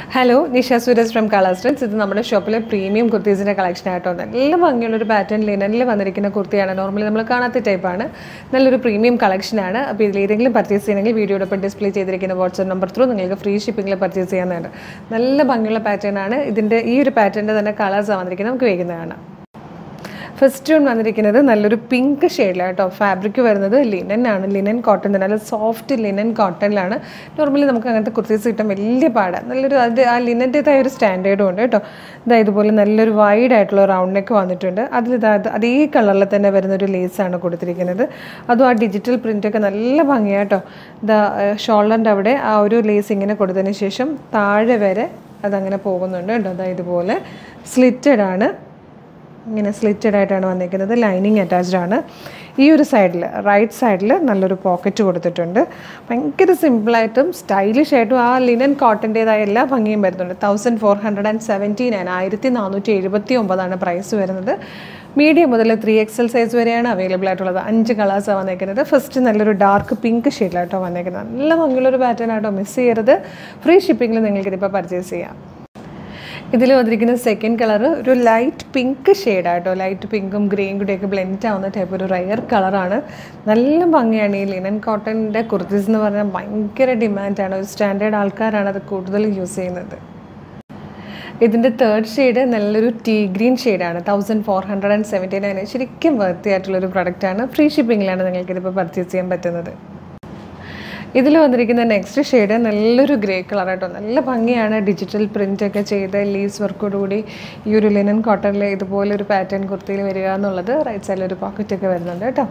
hello Nisha Sooraj from കളർസ്റ്റൻസ് ഇത് നമ്മുടെ ഷോപ്പിലെ പ്രീമിയം കുർത്തീസിൻ്റെ കളക്ഷൻ ആയിട്ടോ നല്ല ഭംഗിയുള്ളൊരു പാറ്റേൺ ലിനനിൽ വന്നിരിക്കുന്ന കുർത്തിയാണ് നോർമലി നമ്മൾ കാണാത്ത ടൈപ്പാണ് നല്ലൊരു പ്രീമിയം കളക്ഷനാണ് അപ്പോൾ ഇതിൽ ഏതെങ്കിലും പർച്ചേസ് ചെയ്യണമെങ്കിൽ വീഡിയോടൊപ്പം ഡിസ്പ്ലേ ചെയ്തിരിക്കുന്ന വാട്സ്ആപ്പ് നമ്പർ ത്രൂ നിങ്ങൾക്ക് ഫ്രീ ഷിപ്പിംഗിൽ പർച്ചേസ് ചെയ്യാവുന്നതാണ് നല്ല ഭംഗിയുള്ള പാറ്റേൺ ആണ് ഇതിൻ്റെ ഈ ഒരു പാറ്റേണിൻ്റെ തന്നെ കളേഴ്സാണ് വന്നിരിക്കുന്നത് നമുക്ക് വേഗം കാണാം ഫസ്റ്റ് വൺ വന്നിരിക്കുന്നത് നല്ലൊരു പിങ്ക് ഷെയ്ഡിലാണ് കേട്ടോ ഫാബ്രിക് വരുന്നത് ലിനൻ ആണ് ലിനൻ കോട്ടൺ തന്നെ നല്ല സോഫ്റ്റ് ലിനൻ കോട്ടണിലാണ് നോർമലി നമുക്ക് അങ്ങനത്തെ കുർത്തീസ് കിട്ടാൻ വലിയ പാടാണ് നല്ലൊരു അത് ആ ലിനൻ്റെതായ ഒരു സ്റ്റാൻഡേർഡും ഉണ്ട് കേട്ടോ ഇതാ ഇതുപോലെ നല്ലൊരു വൈഡ് ആയിട്ടുള്ള റൗണ്ട് നെക്ക് വന്നിട്ടുണ്ട് അതിൽ ഇതാ അത് അതേ കളറിൽ തന്നെ വരുന്ന ഒരു ലേസാണ് കൊടുത്തിരിക്കുന്നത് അതും ആ ഡിജിറ്റൽ പ്രിൻ്റൊക്കെ നല്ല ഭംഗിയാണ് കേട്ടോ ഇതാ ഷോൾഡറിൻ്റെ അവിടെ ആ ഒരു ലേസ് ഇങ്ങനെ കൊടുത്തതിന് ശേഷം താഴെ വരെ അതങ്ങനെ പോകുന്നുണ്ട് കേട്ടോ അതാ ഇതുപോലെ സ്ലിറ്റഡ് ആണ് ഇങ്ങനെ സ്ലിറ്റഡ് ആയിട്ടാണ് വന്നിരിക്കുന്നത് ലൈനിങ് അറ്റാച്ച്ഡ് ആണ് ഈ ഒരു സൈഡിൽ റൈറ്റ് സൈഡിൽ നല്ലൊരു പോക്കറ്റ് കൊടുത്തിട്ടുണ്ട് ഭയങ്കര സിമ്പിളായിട്ടും സ്റ്റൈലിഷ് ആയിട്ടും ആ ലിനൻ കോട്ടൻ്റേതായ എല്ലാ ഭംഗിയും വരുന്നുണ്ട് thousand four hundred and seventy nine ആയിരത്തി നാനൂറ്റി എഴുപത്തി ഒമ്പതാണ് പ്രൈസ് വരുന്നത് മീഡിയം മുതൽ ത്രീ എക്സൽ സൈസ് വരെയാണ് അവൈലബിൾ ആയിട്ടുള്ളത് അഞ്ച് കളേഴ്സാണ് വന്നേക്കുന്നത് ഫസ്റ്റ് നല്ലൊരു ഡാർക്ക് പിങ്ക് ഷെയ്ഡിലായിട്ടോ വന്നേക്കുന്നത് നല്ല ഭംഗിയുള്ളൊരു പാറ്റേൺ ആയിട്ടോ മിസ് ചെയ്യരുത് ഫ്രീ ഷിപ്പിങ്ങിൽ നിങ്ങൾക്ക് ഇതിപ്പോൾ പർച്ചേസ് ചെയ്യാം ഇതിൽ വന്നിരിക്കുന്ന സെക്കൻഡ് കളർ ഒരു ലൈറ്റ് പിങ്ക് ഷെയ്ഡാട്ടോ ലൈറ്റ് പിങ്കും ഗ്രീൻ കൂടെയൊക്കെ ബ്ലെൻഡ് ആവുന്ന ടൈപ്പ് ഒരു റയർ കളറാണ് നല്ല ഭംഗിയാണ് ഈ ലിനൻ കോട്ടണിൻ്റെ കുർത്തീസ് എന്ന് പറഞ്ഞാൽ ഭയങ്കര ഡിമാൻഡാണ് ഒരു സ്റ്റാൻഡേർഡ് ആൾക്കാരാണ് അത് കൂടുതൽ യൂസ് ചെയ്യുന്നത് ഇതിൻ്റെ തേർഡ് ഷെയ്ഡ് നല്ലൊരു ടീ ഗ്രീൻ ഷെയ്ഡാണ് thousand four hundred and seventy nine ശരിക്കും വർത്തി ആയിട്ടുള്ളൊരു പ്രൊഡക്റ്റാണ് ഫ്രീ ഷിപ്പിങ്ങിലാണ് നിങ്ങൾക്കിതിപ്പോൾ പർച്ചേസ് ചെയ്യാൻ പറ്റുന്നത് ഇതിൽ വന്നിരിക്കുന്ന നെക്സ്റ്റ് ഷെയ്ഡ് നല്ലൊരു ഗ്രേ കളർ കേട്ടോ നല്ല ഭംഗിയാണ് ഡിജിറ്റൽ പ്രിൻ്റ് ഒക്കെ ചെയ്ത് ലീസ് വർക്കോടുകൂടി ഈ ഒരു ലിനൻ കോട്ടണിൽ ഇതുപോലെ ഒരു പാറ്റേൺ കുർത്തിയിൽ വരിക എന്നുള്ളത് റൈറ്റ് സൈഡിൽ ഒരു പോക്കറ്റൊക്കെ വരുന്നുണ്ട് കേട്ടോ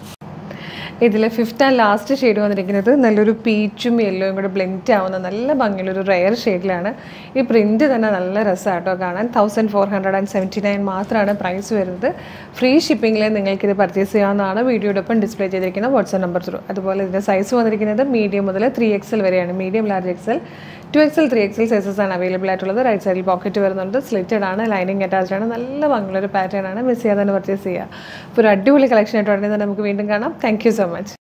ഇതിൽ ഫിഫ്ത്ത് ആൻഡ് ലാസ്റ്റ് ഷെയ്ഡ് വന്നിരിക്കുന്നത് നല്ലൊരു പീച്ചും യെല്ലോയും കൂടെ ബ്ലെൻഡ് ആവുന്ന നല്ല ഭംഗിയുള്ളൊരു റെയർ ഷെയ്ഡിലാണ് ഈ പ്രിൻറ്റ് തന്നെ നല്ല രസമാട്ടോ കാണാൻ thousand four hundred and seventy nine മാത്രമാണ് പ്രൈസ് വരുന്നത് ഫ്രീ ഷിപ്പിങ്ങിൽ നിങ്ങൾക്കിത് പർച്ചേസ് ചെയ്യാവുന്നതാണ് വീഡിയോടൊപ്പം ഡിസ്പ്ലേ ചെയ്തിരിക്കുന്ന വാട്സ്ആപ്പ് നമ്പർ ത്രൂ അതുപോലെ ഇതിൻ്റെ സൈസ് വന്നിരിക്കുന്നത് മീഡിയം മുതൽ ത്രീ എക്സൽ വരെയാണ് medium large XL two XL three XL sizes ആണ് അവൈലബിൾ ആയിട്ടുള്ളത് റൈറ്റ് സൈഡിൽ പോക്കറ്റ് വരുന്നുണ്ട് സ്ലിറ്റഡ് ആണ് ലൈനിങ് അറ്റാച്ച്ഡ് ആണ് നല്ല ഭംഗിയുള്ളൊരു പാറ്റേൺ ആണ് മിസ് ചെയ്യാതെ തന്നെ പർച്ചേസ് ചെയ്യുക അപ്പോൾ ഒരു അടിപൊളി കളക്ഷൻ ആയിട്ട് ഉടനെ തന്നെ നമുക്ക് വീണ്ടും കാണാം താങ്ക് യു സോ മച്ച്